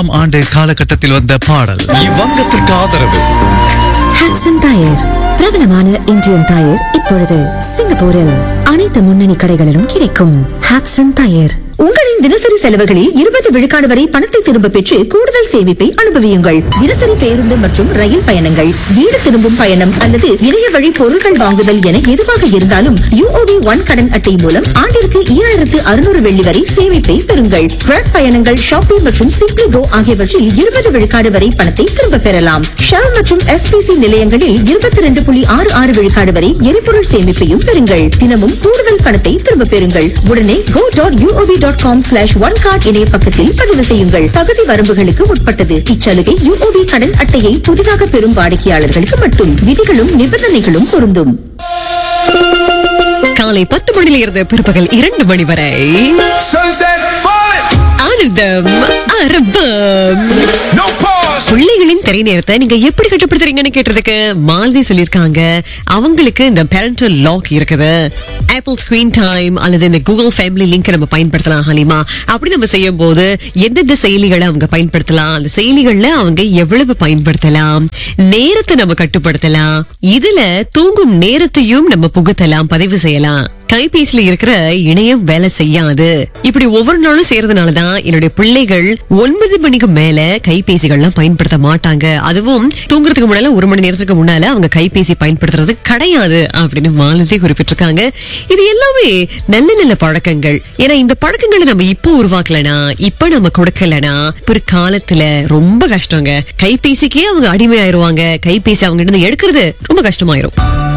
தொண்ணூறாம் ஆண்டு காலகட்டத்தில் வந்த பாடல் இவ்வங்கத்திற்கு ஆதரவு ஹாட்சன் டயர் பிரபலமான இந்தியன் டயர் இப்பொழுது சிங்கப்பூரில் அனைத்து முன்னணி கடைகளிலும் கிடைக்கும் ஹாட்சன் டயர் உங்களின் தினசரி செலவுகளில் இருபது விழுக்காடு வரை பணத்தை திரும்ப பெற்று கூடுதல் சேமிப்பை அனுபவியுங்கள் தினசரி பேருந்து மற்றும் ரயில் பயணங்கள் வீடு திரும்பும் பயணம் அல்லது இணைய வழி பொருட்கள் வாங்குதல் என எதுவாக இருந்தாலும் யூஓபி ஒன் கடன் அட்டை மூலம் ஆண்டிற்கு ஈராயிரத்து அறுநூறு வெள்ளி வரை சேமிப்பை பெறுங்கள் ட்ரக் பயணங்கள் ஷாப்பிங் மற்றும் சிப்ளி கோ ஆகியவற்றில் இருபது விழுக்காடு வரை பணத்தை திரும்ப பெறலாம் ஷெல் மற்றும் எஸ்பிசி நிலையங்களில் இருபத்தி ரெண்டு புள்ளி ஆறு ஆறு விழுக்காடு வரை எரிபொருள் சேமிப்பையும் பெறுங்கள் தினமும் கூடுதல் பணத்தை திரும்ப பெறுங்கள் உடனே go dot UOB dot com slash one card இணைய பக்கத்தில் பதிவு செய்யுங்கள் தகுதி வரம்புகளுக்கு உட்பட்டது இச்சலுகை யூஓபி கடன் அட்டையை புதிதாக பெறும் வாடிக்கையாளர்களுக்கு மட்டும் விதிகளும் நிபந்தனைகளும் பொருந்தும் காலை பத்து மணியில இருந்து பிற்பகல் இரண்டு மணி வரை Sunset falling, ஆனந்தம் அரபம் no pause. பிள்ளைகளின் திரை நேரத்தை நீங்க எப்படி கட்டுப்படுத்துறீங்கன்னு கேட்டதுக்கு மாலதி சொல்லிருக்காங்க அவங்களுக்கு இந்த பேரண்டல் லாக் இருக்குது ஆப்பிள் ஸ்கிரீன் டைம் அல்லது இந்த கூகுள் ஃபேமிலி லிங்க் நம்ம பயன்படுத்தலாம் ஹலிமா அப்படி நம்ம செய்யும் போது எந்தெந்த செயலிகளை அவங்க பயன்படுத்தலாம் அந்த செயலிகள்ல அவங்க எவ்வளவு பயன்படுத்தலாம் நேரத்தை நம்ம கட்டுப்படுத்தலாம் இதுல தூங்கும் நேரத்தையும் நம்ம புகுத்தலாம் பதிவு செய்யலாம் கைபேசியில இருக்கிற இணையம் வேலை செய்யாது இப்படி ஒவ்வொரு நாளும் செய்யறதுனாலதான் என்னுடைய பிள்ளைகள் ஒன்பது மணிக்கு மேல கைபேசிகள்லாம் பயன்படுத்த மாட்டாங்க அதுவும் தூங்குறதுக்கு முன்னால ஒரு மணி நேரத்துக்கு முன்னால அவங்க கைபேசி பயன்படுத்துறது கிடையாது அப்படின்னு மாலதி குறிப்பிட்டிருக்காங்க இது எல்லாமே நல்ல நல்ல பழக்கங்கள் ஏன்னா இந்த பழக்கங்களை நம்ம இப்போ உருவாக்கலனா இப்ப நம்ம கொடுக்கலனா பிற்காலத்துல ரொம்ப கஷ்டங்க கைபேசிக்கே அவங்க அடிமை ஆயிருவாங்க கைபேசி அவங்க கிட்ட இருந்து எடுக்கிறது ரொம்ப கஷ்டமாயிரும்